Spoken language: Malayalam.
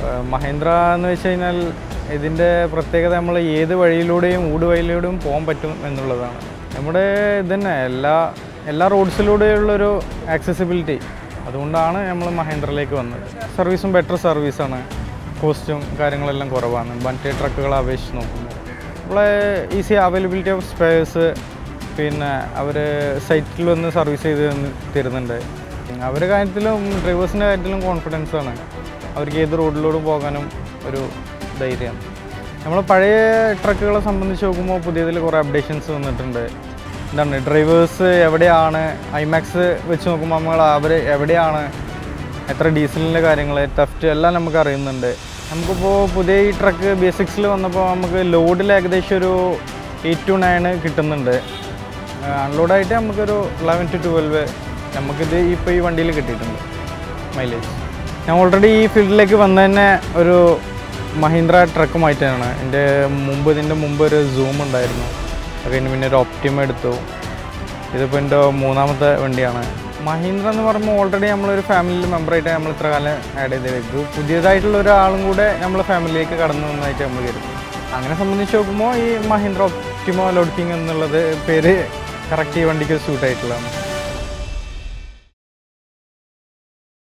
ഏഹ് മഹീന്ദ്ര എന്ന് വെച്ച് കഴിഞ്ഞാൽ ഇതിൻ്റെ പ്രത്യേകത നമ്മൾ ഏത് വഴിയിലൂടെയും ഊട് വഴിയിലൂടെയും പോകാൻ പറ്റും എന്നുള്ളതാണ് നമ്മുടെ ഇതന്നെ എല്ലാ എല്ലാ റോഡ്സിലൂടെയുള്ളൊരു ആക്സസിബിലിറ്റി അതുകൊണ്ടാണ് നമ്മൾ മഹീന്ദ്രയിലേക്ക് വന്നത് സർവീസും ബെറ്റർ സർവീസാണ് കോസ്റ്റും കാര്യങ്ങളെല്ലാം കുറവാണ് മറ്റേ ട്രക്കുകളെ അപേക്ഷിച്ച് നോക്കുമ്പോൾ നമ്മളെ ഈസി അവൈലബിലിറ്റി ഓഫ് സ്പെയർസ് പിന്നെ അവർ സൈറ്റിൽ വന്ന് സർവീസ് ചെയ്ത് തന്ന് തരുന്നുണ്ട് അവരുടെ കാര്യത്തിലും ഡ്രൈവേഴ്സിൻ്റെ കാര്യത്തിലും കോൺഫിഡൻസ് ആണ് അവർക്ക് ഏത് റോഡിലൂടെ പോകാനും ഒരു ധൈര്യമാണ് നമ്മൾ പഴയ ട്രക്കുകളെ സംബന്ധിച്ച് നോക്കുമ്പോൾ പുതിയതിൽ കുറേ അപ്ഡേഷൻസ് വന്നിട്ടുണ്ട് എന്താണ് ഡ്രൈവേഴ്സ് എവിടെയാണ് ഐമാക്സ് വെച്ച് നോക്കുമ്പോൾ നമ്മൾ അവർ എവിടെയാണ് എത്ര ഡീസലിൻ്റെ കാര്യങ്ങൾ ടെഫ്റ്റ് എല്ലാം നമുക്ക് അറിയുന്നുണ്ട് നമുക്കിപ്പോൾ പുതിയ ഈ ട്രക്ക് ബി എസ് സിക്സിൽ വന്നപ്പോൾ നമുക്ക് ലോഡിൽ ഏകദേശം ഒരു എയ്റ്റ് ടു നയൻ കിട്ടുന്നുണ്ട് അൺലോഡായിട്ട് നമുക്കൊരു ലെവൻ ടു ട്വൽവ് നമുക്കിത് ഇപ്പോൾ ഈ വണ്ടിയിൽ കിട്ടിയിട്ടുണ്ട് മൈലേജ് ഞാൻ ഓൾറെഡി ഈ ഫീൽഡിലേക്ക് വന്ന തന്നെ ഒരു മഹീന്ദ്ര ട്രക്കുമായിട്ടാണ് എൻ്റെ മുമ്പ് ഇതിൻ്റെ മുമ്പ് ഒരു സൂം ഉണ്ടായിരുന്നു അത് കഴിഞ്ഞ് പിന്നെ ഒരു ഒപ്റ്റിമ എടുത്തു ഇതിപ്പോൾ എൻ്റെ മൂന്നാമത്തെ വണ്ടിയാണ് മഹീന്ദ്ര എന്ന് പറയുമ്പോൾ ഓൾറെഡി നമ്മളൊരു ഫാമിലി മെമ്പറായിട്ട് നമ്മൾ ഇത്ര കാലം ആഡ് ചെയ്ത് ഇത് പുതിയതായിട്ടുള്ള ഒരാളും കൂടെ നമ്മളെ ഫാമിലിയിലേക്ക് കടന്നു വന്നതായിട്ട് നമ്മൾ കരുതും അങ്ങനെ സംബന്ധിച്ച് നോക്കുമ്പോൾ ഈ മഹീന്ദ്ര ഒപ്റ്റിമോ ലോഡ് കിങ് എന്നുള്ളത് പേര് കറക്റ്റ് ഈ വണ്ടിക്ക് സ്യൂട്ട് ആയിട്ടുള്ളതാണ്